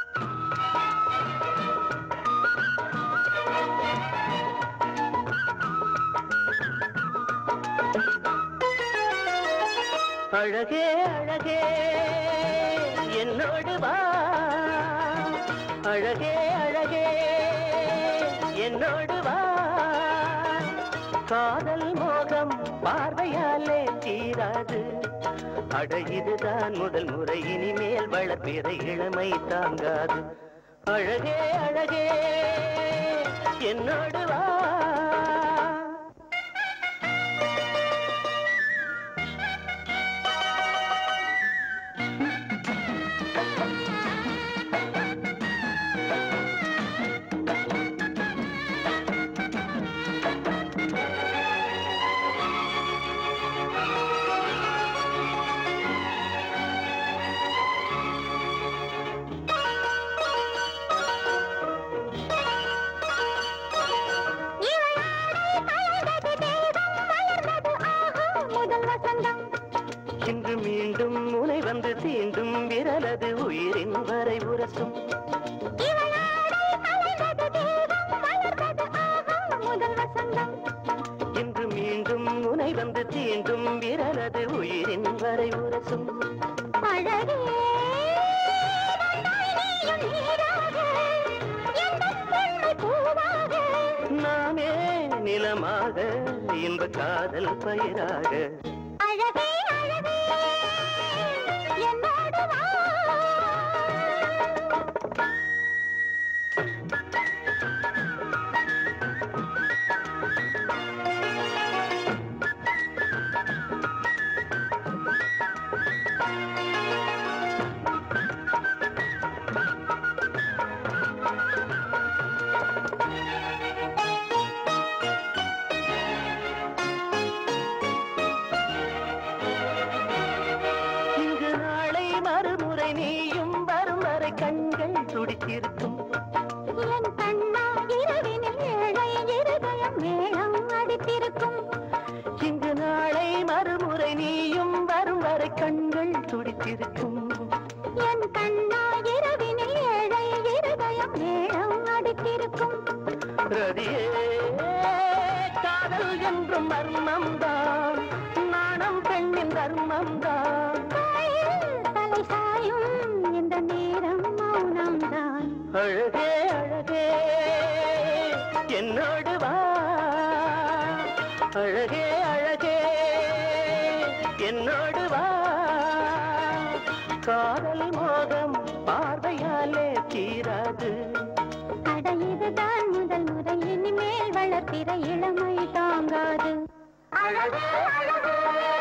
அழகே அழகே என்னோடு வா அழகே அழகே என்னோடு வா காதல் மோகம் பார்வையாலே தீராது அட இதுதான் முதல் முறை இனிமேல் வளர்ப்பிற இளமை தாங்காது அழகே அழகே என்னோடு வா முதல் வசந்தம் இன்று மீண்டும் முனை வந்து தீண்டும் விரலது உயிரின் வரை உரசும் முதல் வசந்தம் இன்று மீண்டும் முனை வந்து தீண்டும் விரலது உயிரின் வரை உரசும் அழகே வந்தாய் நீயும் நீராக, எந்தன் பெண்மை பூவாக. நானே நிலமாக இன்ப காதல் பயிராக அழகே அழகே என்னோடு வா இங்கு நாளை மறுமுறை நீயும் வரும் வரை கண்கள் துடித்திருக்கும் என் கண்ணா இரவினில் ஏழை இருதயம் மேளம் அடித்திருக்கும் இங்கு நாளை மறுமுறை நீயும் வரும் வரை கண்கள் துடித்திருக்கும் என் கண்ணா இரவினில் ஏழை இருதயம் மேளம் அடித்திருக்கும் ரதியே காதல் என்றும் மர்மம்தான் நாணம் பெண்ணின் தர்மம்தான் காயில் தலை சாயும் இந்த நேரம் மௌனம்தான் அழகே அழகே என்னோடு வா அழகே அழகே என்னோடு வா காதல் மோகம் பார்வையாலே தீராது அட இதுதான் முதல் முறை இனிமேல் வளர்த்திற இளமை தாங்காது அழகே அழகே